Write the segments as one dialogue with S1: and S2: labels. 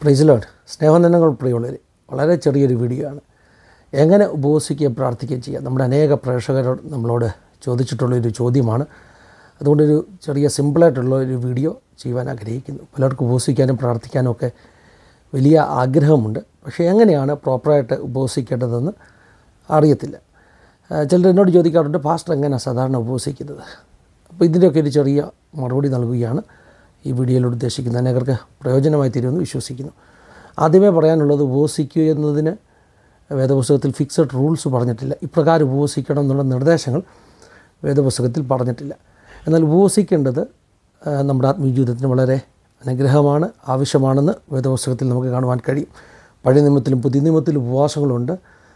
S1: പ്രൈസിലോട്ട് സ്നേഹനന്ദങ്ങൾ പ്രിയമുള്ളവർ വളരെ ചെറിയൊരു വീഡിയോ ആണ് എങ്ങനെ ഉപവസിക്കുകയും പ്രാർത്ഥിക്കുകയും ചെയ്യാം നമ്മുടെ അനേക പ്രേക്ഷകരോട് നമ്മളോട് ചോദിച്ചിട്ടുള്ളൊരു ചോദ്യമാണ് അതുകൊണ്ടൊരു ചെറിയ സിമ്പിളായിട്ടുള്ള ഒരു വീഡിയോ ചെയ്യുവാൻ ആഗ്രഹിക്കുന്നു പലർക്കും ഉപവസിക്കാനും പ്രാർത്ഥിക്കാനും ഒക്കെ വലിയ ആഗ്രഹമുണ്ട് പക്ഷേ എങ്ങനെയാണ് പ്രോപ്പറായിട്ട് ഉപവസിക്കേണ്ടതെന്ന് അറിയത്തില്ല ആ, ചിലർ എന്നോട് ചോദിക്കാറുണ്ട് പാസ്റ്റർ എങ്ങനെയാണ് സാധാരണ ഉപവസിക്കുന്നത് അപ്പോൾ ഇതിൻ്റെയൊക്കെ ഒരു ചെറിയ മറുപടി നൽകുകയാണ് ഈ വീഡിയോയിലൂടെ ഉദ്ദേശിക്കുന്നത് അനേകർക്ക് പ്രയോജനമായി തീരുമെന്ന് വിശ്വസിക്കുന്നു ആദ്യമേ പറയാനുള്ളത് ഉപവസിക്കുക എന്നതിന് വേദപുസ്തകത്തിൽ ഫിക്സഡ് റൂൾസ് പറഞ്ഞിട്ടില്ല ഇപ്രകാരം ഉപവസിക്കണം എന്നുള്ള നിർദ്ദേശങ്ങൾ വേദപുസ്തകത്തിൽ പറഞ്ഞിട്ടില്ല എന്നാൽ ഉപവസിക്കേണ്ടത് ആ, നമ്മുടെ ആത്മീയ ജീവിതത്തിന് വളരെ അനുഗ്രഹമാണ് ആവശ്യമാണെന്ന് വേദപുസ്തകത്തിൽ നമുക്ക് കാണുവാൻ കഴിയും പഴയ നിയമത്തിലും പുതിയ നിയമത്തിലും ഉപവാസങ്ങളുണ്ട്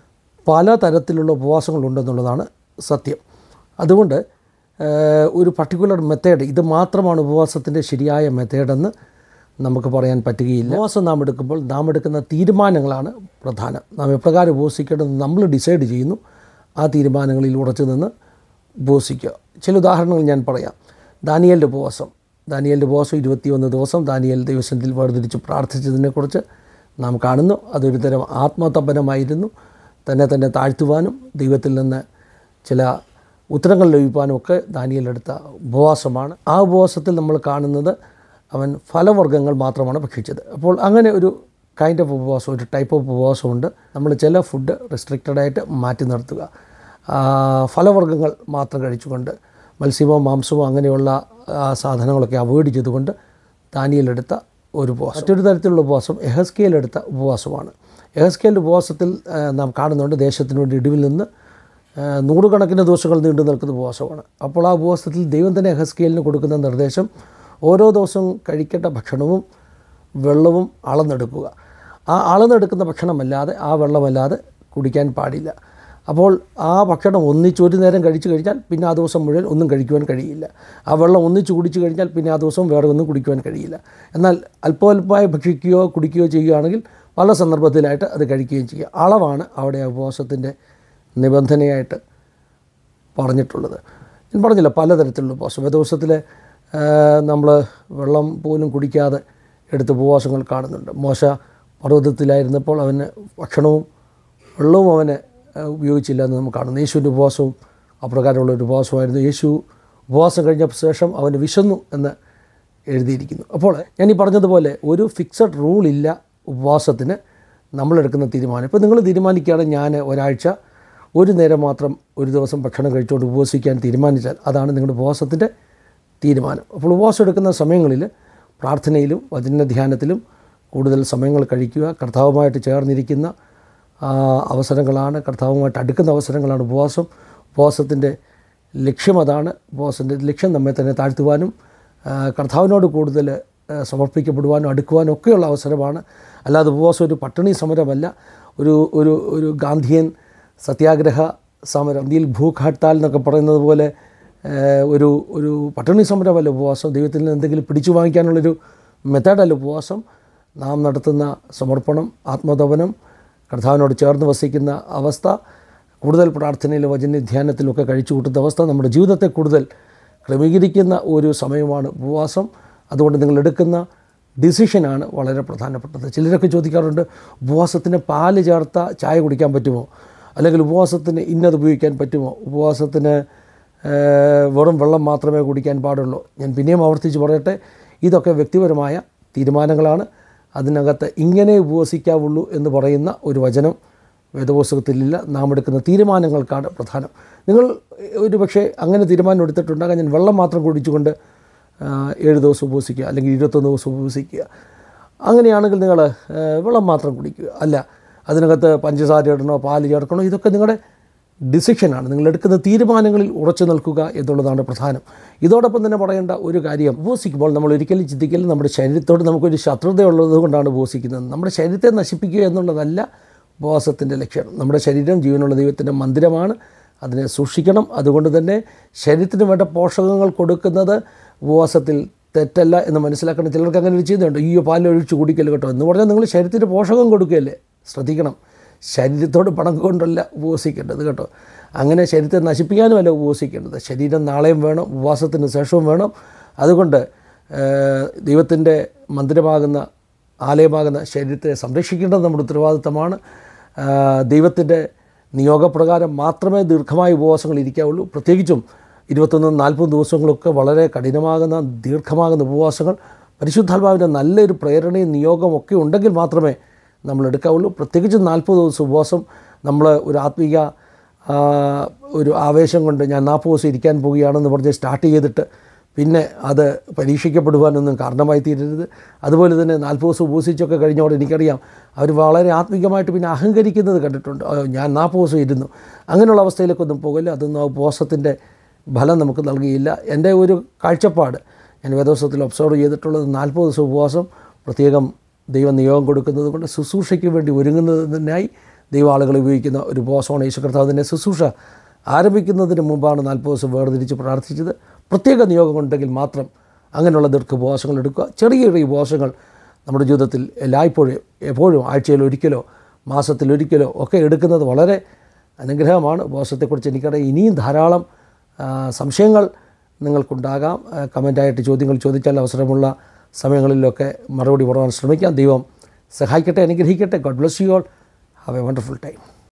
S1: പല തരത്തിലുള്ള ഉപവാസങ്ങളുണ്ടെന്നുള്ളതാണ് സത്യം അതുകൊണ്ട് ഏഹ്, ഒരു പർട്ടിക്കുലർ മെത്തേഡ് ഇത് മാത്രമാണ് ഉപവാസത്തിൻ്റെ ശരിയായ മെത്തേഡെന്ന് നമുക്ക് പറയാൻ പറ്റുകയില്ല ഉപവാസം നാം എടുക്കുമ്പോൾ നാം എടുക്കുന്ന തീരുമാനങ്ങളാണ് പ്രധാനം നാം എപ്രകാരം ഉപവസിക്കേണ്ടത് നമ്മൾ ഡിസൈഡ് ചെയ്യുന്നു ആ തീരുമാനങ്ങളിൽ ഉറച്ചു നിന്ന് ഉപവസിക്കുക ചില ഉദാഹരണങ്ങൾ ഞാൻ പറയാം ദാനിയലിൻ്റെ ഉപവാസം ദാനിയലിൻ്റെ ഉപവാസം ഇരുപത്തിയൊന്ന് ദിവസം ദാനിയൽ ദൈവസത്തിൽ വേർതിരിച്ച് പ്രാർത്ഥിച്ചതിനെക്കുറിച്ച് നാം കാണുന്നു അതൊരു തരം ആത്മതപനമായിരുന്നു തന്നെ തന്നെ താഴ്ത്തുവാനും ദൈവത്തിൽ നിന്ന് ചില ഉത്തരങ്ങൾ ലഭിക്കാനും ഒക്കെ ദാനിയൽ എടുത്ത ഉപവാസമാണ് ആ ഉപവാസത്തിൽ നമ്മൾ കാണുന്നത് അവൻ ഫലവർഗ്ഗങ്ങൾ മാത്രമാണ് ഭക്ഷിച്ചത് അപ്പോൾ അങ്ങനെ ഒരു കൈൻഡ് ഓഫ് ഉപവാസം ഒരു ടൈപ്പ് ഓഫ് ഉപവാസമുണ്ട് നമ്മൾ ചില ഫുഡ് റെസ്ട്രിക്റ്റഡ് ആയിട്ട് മാറ്റി നിർത്തുക ആ, ഫലവർഗ്ഗങ്ങൾ മാത്രം കഴിച്ചുകൊണ്ട് മത്സ്യമോ മാംസമോ അങ്ങനെയുള്ള ആ, സാധനങ്ങളൊക്കെ അവോയ്ഡ് ചെയ്തുകൊണ്ട് ദാനിയലെടുത്ത ഒരു ഉപവാസം മറ്റൊരു തരത്തിലുള്ള ഉപവാസം എഹസ്കേൽ എടുത്ത ഉപവാസമാണ് എഹസ്കേൽ ഉപവാസത്തിൽ ആ, നാം കാണുന്നുണ്ട് ദേശത്തിന് വേണ്ടി ഇടിവിൽ നിന്ന് ആ, നൂറുകണക്കിന് ദിവസങ്ങൾ നീണ്ടു നിൽക്കുന്ന ഉപവാസമാണ് അപ്പോൾ ആ ഉപവാസത്തിൽ ദൈവം തന്നെ എഹസ്കേലിന് കൊടുക്കുന്ന നിർദ്ദേശം ഓരോ ദിവസവും കഴിക്കേണ്ട ഭക്ഷണവും വെള്ളവും അളന്നെടുക്കുക ആ അളന്നെടുക്കുന്ന ഭക്ഷണമല്ലാതെ ആ വെള്ളമല്ലാതെ കുടിക്കാൻ പാടില്ല അപ്പോൾ ആ ഭക്ഷണം ഒന്നിച്ച് ഒരു നേരം കഴിച്ചു കഴിഞ്ഞാൽ പിന്നെ ആ ദിവസം മുഴുവൻ ഒന്നും കഴിക്കുവാൻ കഴിയില്ല ആ വെള്ളം ഒന്നിച്ച് കുടിച്ചു കഴിഞ്ഞാൽ പിന്നെ ആ ദിവസം വേറെ ഒന്നും കുടിക്കുവാൻ കഴിയില്ല എന്നാൽ അല്പാൽപമായി ഭക്ഷിക്കുകയോ കുടിക്കുകയോ ചെയ്യുകയാണെങ്കിൽ പല സന്ദർഭത്തിലായിട്ട് അത് കഴിക്കുകയും ചെയ്യുക അളവാണ് അവിടെ ആ ഉപവാസത്തിൻ്റെ നിബന്ധനയായിട്ട് പറഞ്ഞിട്ടുള്ളത് ഞാൻ പറഞ്ഞില്ല പലതരത്തിലുള്ള ഉപവാസം വേദവസത്തിൽ നമ്മൾ വെള്ളം പോലും കുടിക്കാതെ എടുത്ത ഉപവാസങ്ങൾ കാണുന്നുണ്ട് മോശ പർവ്വതത്തിലായിരുന്നപ്പോൾ അവന് ഭക്ഷണവും വെള്ളവും അവന് ആ, ഉപയോഗിച്ചില്ല എന്ന് നമുക്ക് കാണുന്നു യേശുവിൻ്റെ ഉപവാസവും അപ്രകാരമുള്ള ഒരു ഉപവാസമായിരുന്നു യേശു ഉപവാസം കഴിഞ്ഞ ശേഷം അവന് വിശന്നു എന്ന് എഴുതിയിരിക്കുന്നു അപ്പോൾ ഞാൻ ഈ പറഞ്ഞതുപോലെ ഒരു ഫിക്സഡ് റൂളില്ല ഉപവാസത്തിന് നമ്മളെടുക്കുന്ന തീരുമാനം ഇപ്പോൾ നിങ്ങൾ തീരുമാനിക്കുകയാണ് ഞാൻ ഒരാഴ്ച ഒരു നേരം മാത്രം ഒരു ദിവസം ഭക്ഷണം കഴിച്ചുകൊണ്ട് ഉപവസിക്കാൻ തീരുമാനിച്ചാൽ അതാണ് നിങ്ങളുടെ ഉപവാസത്തിൻ്റെ തീരുമാനം അപ്പോൾ ഉപവാസം എടുക്കുന്ന സമയങ്ങളിൽ പ്രാർത്ഥനയിലും വചന ധ്യാനത്തിലും കൂടുതൽ സമയങ്ങൾ കഴിക്കുക കർത്താവുമായിട്ട് ചേർന്നിരിക്കുന്ന ആ, അവസരങ്ങളാണ് കർത്താവുമായിട്ട് അടുക്കുന്ന അവസരങ്ങളാണ് ഉപവാസം ഉപവാസത്തിൻ്റെ ലക്ഷ്യം അതാണ് ഉപവാസത്തിൻ്റെ ലക്ഷ്യം നമ്മെ തന്നെ താഴ്ത്തുവാനും ആ, കർത്താവിനോട് കൂടുതൽ ആ, സമർപ്പിക്കപ്പെടുവാനും അടുക്കുവാനും ഒക്കെയുള്ള അവസരമാണ് അല്ലാതെ ഉപവാസം ഒരു പട്ടിണി സമരമല്ല ഒരു ഒരു ഒരു ഗാന്ധിയൻ സത്യാഗ്രഹ സമരം ഇന്ത്യയിൽ ഭൂഖ് ഹഡ്താൽ എന്നൊക്കെ പറയുന്നത് പോലെ ഏഹ്, ഒരു ഒരു പട്ടിണി സമരമല്ല ഉപവാസം ദൈവത്തിൽ നിന്ന് എന്തെങ്കിലും പിടിച്ചു വാങ്ങിക്കാനുള്ളൊരു മെത്തേഡല്ല ഉപവാസം നാം നടത്തുന്ന സമർപ്പണം ആത്മതപനം കർത്താവിനോട് ചേർന്ന് വസിക്കുന്ന അവസ്ഥ കൂടുതൽ പ്രാർത്ഥനയിലും വചന ധ്യാനത്തിലൊക്കെ കഴിച്ചു കൂട്ടുന്ന അവസ്ഥ നമ്മുടെ ജീവിതത്തെ കൂടുതൽ ക്രമീകരിക്കുന്ന ഒരു സമയമാണ് ഉപവാസം അതുകൊണ്ട് നിങ്ങൾ എടുക്കുന്ന ഡിസിഷനാണ് വളരെ പ്രധാനപ്പെട്ടത് ചിലരൊക്കെ ചോദിക്കാറുണ്ട് ഉപവാസത്തിന് പാല് ചേർത്ത ചായ കുടിക്കാൻ പറ്റുമോ അല്ലെങ്കിൽ ഉപവാസത്തിന് ഇന്നത് ഉപയോഗിക്കാൻ പറ്റുമോ ഉപവാസത്തിന് ഏഹ്, വെറും വെള്ളം മാത്രമേ കുടിക്കാൻ പാടുള്ളൂ ഞാൻ പിന്നെയും ആവർത്തിച്ച് പറയട്ടെ ഇതൊക്കെ വ്യക്തിപരമായ തീരുമാനങ്ങളാണ് അതിനകത്ത് ഇങ്ങനെ ഉപവസിക്കാവുള്ളൂ എന്ന് പറയുന്ന ഒരു വചനം വേദപുസ്തകത്തിലില്ല നാം എടുക്കുന്ന തീരുമാനങ്ങൾക്കാണ് പ്രധാനം നിങ്ങൾ ഒരു പക്ഷേ അങ്ങനെ തീരുമാനം എടുത്തിട്ടുണ്ടാകാൻ ഞാൻ വെള്ളം മാത്രം കുടിച്ചുകൊണ്ട് ആ, ഏഴ് ദിവസം ഉപവസിക്കുക അല്ലെങ്കിൽ ഇരുപത്തൊന്ന് ദിവസം ഉപവസിക്കുക അങ്ങനെയാണെങ്കിൽ നിങ്ങൾ വെള്ളം മാത്രം കുടിക്കുക അല്ല അതിനകത്ത് പഞ്ചസാര ഇടണോ പാല് ചേർക്കണോ ഇതൊക്കെ നിങ്ങളുടെ ഡിസിഷനാണ് നിങ്ങൾ എടുക്കുന്ന തീരുമാനങ്ങളിൽ ഉറച്ചു നിൽക്കുക എന്നുള്ളതാണ് പ്രധാനം ഇതോടൊപ്പം തന്നെ പറയേണ്ട ഒരു കാര്യം ഉപവസിക്കുമ്പോൾ നമ്മൾ ഒരിക്കലും ചിന്തിക്കലും നമ്മുടെ ശരീരത്തോട് നമുക്കൊരു ശത്രുതയുള്ളത് കൊണ്ടാണ് ഉപവസിക്കുന്നത് നമ്മുടെ ശരീരത്തെ നശിപ്പിക്കുക എന്നുള്ളതല്ല ഉപവാസത്തിൻ്റെ ലക്ഷ്യം നമ്മുടെ ശരീരം ജീവനുള്ള ദൈവത്തിൻ്റെ മന്ദിരമാണ് അതിനെ സൂക്ഷിക്കണം അതുകൊണ്ട് തന്നെ ശരീരത്തിന് വേണ്ട പോഷകങ്ങൾ കൊടുക്കുന്നത് ഉപവാസത്തിൽ തെറ്റല്ല എന്ന് മനസ്സിലാക്കണം ചിലർക്ക് അങ്ങനെ ഒരു ചിന്തയുണ്ട് ഈ പാൽ ഒഴിച്ച് കുടിക്കല് കേട്ടോ എന്ന് പറഞ്ഞാൽ നിങ്ങൾ ശരീരത്തിന് പോഷകം കൊടുക്കുകയല്ലേ ശ്രദ്ധിക്കണം ശരീരത്തോട് പണം കൊണ്ടല്ല ഉപവസിക്കേണ്ടത് കേട്ടോ അങ്ങനെ ശരീരത്തെ നശിപ്പിക്കാനുമല്ല ഉപവസിക്കേണ്ടത് ശരീരം നാളെയും വേണം ഉപവാസത്തിന് ശേഷവും വേണം അതുകൊണ്ട് ദൈവത്തിൻ്റെ മന്ദിരമാകുന്ന ആലയമാകുന്ന ശരീരത്തെ സംരക്ഷിക്കേണ്ടത് നമ്മുടെ ഉത്തരവാദിത്തമാണ് ദൈവത്തിൻ്റെ നിയോഗപ്രകാരം മാത്രമേ ദീർഘമായ ഉപവാസങ്ങൾ ഇരിക്കാവുള്ളൂ പ്രത്യേകിച്ചും ഇരുപത്തൊന്ന് നാൽപ്പത് ദിവസങ്ങളൊക്കെ വളരെ കഠിനമാകുന്ന ദീർഘമാകുന്ന ഉപവാസങ്ങൾ പരിശുദ്ധാത്മാവിൻ്റെ നല്ലൊരു പ്രേരണയും നിയോഗം ഒക്കെ ഉണ്ടെങ്കിൽ മാത്രമേ നമ്മൾ എടുക്കാവുള്ളൂ പ്രത്യേകിച്ചും നാൽപ്പത് ദിവസം ഉപവാസം നമ്മൾ ഒരു ആത്മീയ ആ, ഒരു ആവേശം കൊണ്ട് ഞാൻ നാൽപ്പത് ദിവസം ഇരിക്കാൻ പോവുകയാണെന്ന് പറഞ്ഞ് സ്റ്റാർട്ട് ചെയ്തിട്ട് പിന്നെ അത് പരീക്ഷിക്കപ്പെടുവാനൊന്നും കാരണമായി തീരരുത് അതുപോലെ തന്നെ നാൽപ്പത് ദിവസം ഉപസിച്ചൊക്കെ കഴിഞ്ഞോടെ എനിക്കറിയാം അവർ വളരെ ആത്മീകമായിട്ട് പിന്നെ അഹങ്കരിക്കുന്നത് കണ്ടിട്ടുണ്ട് "അയ്യോ, ഞാൻ നാൽപ്പത് ദിവസം ഇരുന്നു അങ്ങനെയുള്ള അവസ്ഥയിലേക്കൊന്നും പോകില്ല അതൊന്നും ആ ഉപവാസത്തിൻ്റെ ഫലം നമുക്ക് നൽകുകയില്ല എൻ്റെ ഒരു കാഴ്ചപ്പാട് ഞാൻ വേദോത്സവത്തിൽ ഒബ്സർവ് ചെയ്തിട്ടുള്ളത് നാൽപ്പത് ദിവസം ഉപവാസം പ്രത്യേകം ദൈവം നിയോഗം കൊടുക്കുന്നത് കൊണ്ട് ശുശ്രൂഷയ്ക്ക് വേണ്ടി ഒരുങ്ങുന്നതിനായി ദൈവ ആളുകൾ ഉപയോഗിക്കുന്ന ഒരു ഉപവാസമാണ് യേശു കർത്താവിൻ്റെ ശുശ്രൂഷ ആരംഭിക്കുന്നതിന് മുമ്പാണ് നാൽപ്പത് ദിവസം വേർതിരിച്ച് പ്രാർത്ഥിച്ചത് പ്രത്യേക നിയോഗം ഉണ്ടെങ്കിൽ മാത്രം അങ്ങനെയുള്ള ദീർഘ ഉപവാസങ്ങൾ എടുക്കുക ചെറിയ ചെറിയ ഉപവാസങ്ങൾ നമ്മുടെ ജീവിതത്തിൽ എല്ലായ്പ്പോഴും എപ്പോഴും ആഴ്ചയിൽ ഒരിക്കലോ മാസത്തിൽ ഒരിക്കലോ ഒക്കെ എടുക്കുന്നത് വളരെ അനുഗ്രഹമാണ് ഉപവാസത്തെക്കുറിച്ച് എനിക്കറിയാം ഇനിയും ധാരാളം ആ, സംശയങ്ങൾ നിങ്ങൾക്കുണ്ടാകാം ആ, കമൻറ്റായിട്ട് ചോദ്യങ്ങൾ ചോദിച്ചാൽ അവസരമുള്ള സമയങ്ങളിലൊക്കെ മറുപടി പറയാൻ ശ്രമിക്കാം ദൈവം സഹായിക്കട്ടെ അനുഗ്രഹിക്കട്ടെ God bless you all have a wonderful time